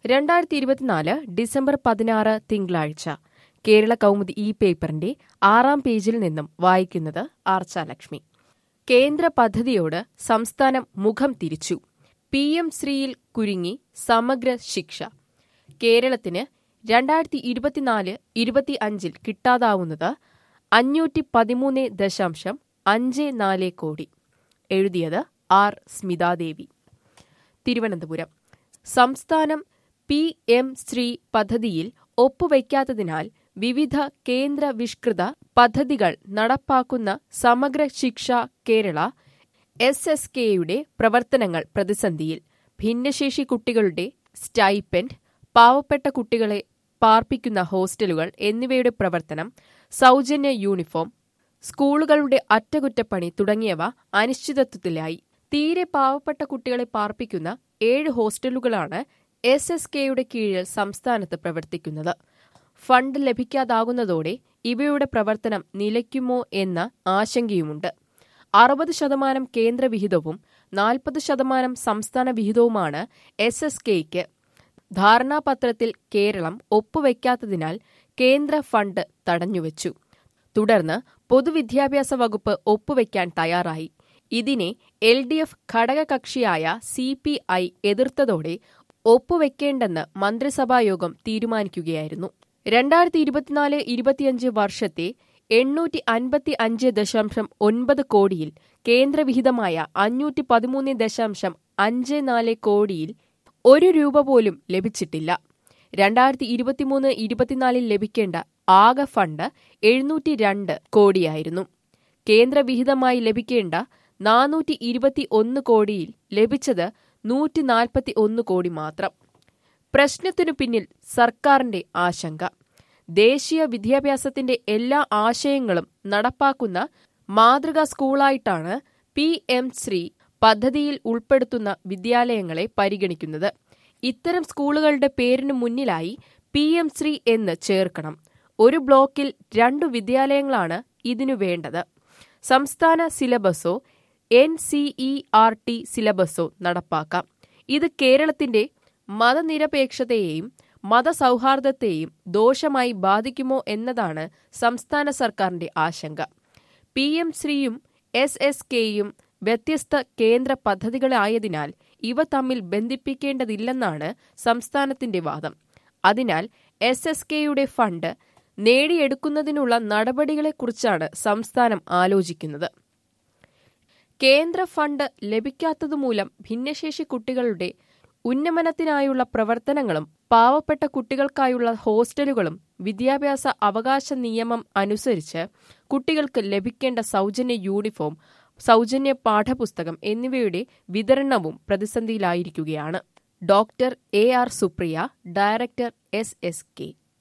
രണ്ടായിരത്തി ഇരുപത്തിനാല് ഡിസംബർ പതിനാറ് തിങ്കളാഴ്ച കേരള കൗമുദി ഈ പേപ്പറിന്റെ ആറാം പേജിൽ നിന്നും വായിക്കുന്നത് ആർച്ചാലക്ഷ്മി കേന്ദ്ര പദ്ധതിയോട് സംസ്ഥാനം മുഖം തിരിച്ചു പി എം ശ്രീയിൽ കുരുങ്ങി സമഗ്ര ശിക്ഷ കേരളത്തിന് രണ്ടായിരത്തി ഇരുപത്തിനാല് ഇരുപത്തി അഞ്ചിൽ കിട്ടാതാവുന്നത് അഞ്ഞൂറ്റി പതിമൂന്ന് ദശാംശം അഞ്ച് നാല് കോടി എഴുതിയത് ആർ സ്മിതാദേവി തിരുവനന്തപുരം സംസ്ഥാനം പി എം ശ്രീ പദ്ധതിയിൽ ഒപ്പുവയ്ക്കാത്തതിനാൽ വിവിധ കേന്ദ്രവിഷ്കൃത പദ്ധതികൾ നടപ്പാക്കുന്ന സമഗ്ര ശിക്ഷ കേരള എസ് എസ് കെയുടെ പ്രവർത്തനങ്ങൾ പ്രതിസന്ധിയിൽ ഭിന്നശേഷി കുട്ടികളുടെ സ്റ്റൈപ്പൻഡ് പാവപ്പെട്ട കുട്ടികളെ പാർപ്പിക്കുന്ന ഹോസ്റ്റലുകൾ എന്നിവയുടെ പ്രവർത്തനം സൗജന്യ യൂണിഫോം സ്കൂളുകളുടെ അറ്റകുറ്റപ്പണി തുടങ്ങിയവ അനിശ്ചിതത്വത്തിലായി തീരെ പാവപ്പെട്ട കുട്ടികളെ പാർപ്പിക്കുന്ന ഏഴ് ഹോസ്റ്റലുകളാണ് എസ് എസ് കെയുടെ കീഴിൽ സംസ്ഥാനത്ത് പ്രവർത്തിക്കുന്നത് ഫണ്ട് ലഭിക്കാതാകുന്നതോടെ ഇവയുടെ പ്രവർത്തനം നിലയ്ക്കുമോ എന്ന ആശങ്കയുമുണ്ട് അറുപത് ശതമാനം കേന്ദ്രവിഹിതവും നാൽപ്പത് ശതമാനം സംസ്ഥാന വിഹിതവുമാണ് എസ് എസ് കെയ്ക്ക് ധാരണാപത്രത്തിൽ കേരളം ഒപ്പുവയ്ക്കാത്തതിനാൽ കേന്ദ്ര ഫണ്ട് തടഞ്ഞുവച്ചു തുടർന്ന് പൊതുവിദ്യാഭ്യാസ വകുപ്പ് ഒപ്പുവയ്ക്കാൻ തയ്യാറായി ഇതിനെ എൽ ഡി എഫ് ഘടകകക്ഷിയായ സി പി ഐ എതിർത്തതോടെ ഒപ്പുവെക്കേണ്ടെന്ന് മന്ത്രിസഭായോഗം തീരുമാനിക്കുകയായിരുന്നു രണ്ടായിരത്തി ഇരുപത്തിനാല് ഇരുപത്തിയഞ്ച് വർഷത്തെ എണ്ണൂറ്റി അൻപത്തി അഞ്ച് ദശാംശം ഒൻപത് കോടിയിൽ കേന്ദ്രവിഹിതമായ അഞ്ഞൂറ്റി പതിമൂന്ന് ദശാംശം അഞ്ച് നാല് കോടിയിൽ ഒരു രൂപ പോലും ലഭിച്ചിട്ടില്ല രണ്ടായിരത്തി ഇരുപത്തിമൂന്ന് ഇരുപത്തിനാലിൽ ലഭിക്കേണ്ട ആകെ ഫണ്ട് എഴുന്നൂറ്റി രണ്ട് കോടിയായിരുന്നു കേന്ദ്രവിഹിതമായി ലഭിക്കേണ്ട നാനൂറ്റി ഇരുപത്തി ഒന്ന് കോടിയിൽ ലഭിച്ചത് നൂറ്റി നാൽപ്പത്തി ഒന്ന് കോടി മാത്രം പ്രശ്നത്തിനു പിന്നിൽ സർക്കാരിന്റെ ആശങ്ക ദേശീയ വിദ്യാഭ്യാസത്തിന്റെ എല്ലാ ആശയങ്ങളും നടപ്പാക്കുന്ന മാതൃകാ സ്കൂളായിട്ടാണ് പി എം ശ്രീ പദ്ധതിയിൽ ഉൾപ്പെടുത്തുന്ന വിദ്യാലയങ്ങളെ പരിഗണിക്കുന്നത് ഇത്തരം സ്കൂളുകളുടെ പേരിനു മുന്നിലായി പി എം ശ്രീ എന്ന് ചേർക്കണം ഒരു ബ്ലോക്കിൽ രണ്ടു വിദ്യാലയങ്ങളാണ് ഇതിനു വേണ്ടത് സംസ്ഥാന സിലബസോ N C E R T സിലബസോ നടപ്പാക്കാം ഇത് കേരളത്തിന്റെ മതനിരപേക്ഷതയെയും മതസൗഹാർദ്ദത്തെയും ദോഷമായി ബാധിക്കുമോ എന്നതാണ് സംസ്ഥാന സർക്കാരിന്റെ ആശങ്ക പി എം ശ്രീയും എസ് എസ് കെയും വ്യത്യസ്ത കേന്ദ്ര പദ്ധതികളായതിനാൽ ഇവ തമ്മിൽ ബന്ധിപ്പിക്കേണ്ടതില്ലെന്നാണ് സംസ്ഥാനത്തിന്റെ വാദം അതിനാൽ എസ് എസ് കെയുടെ ഫണ്ട് നേടിയെടുക്കുന്നതിനുള്ള നടപടികളെക്കുറിച്ചാണ് സംസ്ഥാനം ആലോചിക്കുന്നത് കേന്ദ്ര ഫണ്ട് ലഭിക്കാത്തതുമൂലം ഭിന്നശേഷി കുട്ടികളുടെ ഉന്നമനത്തിനായുള്ള പ്രവർത്തനങ്ങളും പാവപ്പെട്ട കുട്ടികൾക്കായുള്ള ഹോസ്റ്റലുകളും വിദ്യാഭ്യാസ അവകാശ നിയമം അനുസരിച്ച് കുട്ടികൾക്ക് ലഭിക്കേണ്ട സൗജന്യ യൂണിഫോം സൗജന്യ പാഠപുസ്തകം എന്നിവയുടെ വിതരണവും പ്രതിസന്ധിയിലായിരിക്കുകയാണ് doctor A R Supriya director S S K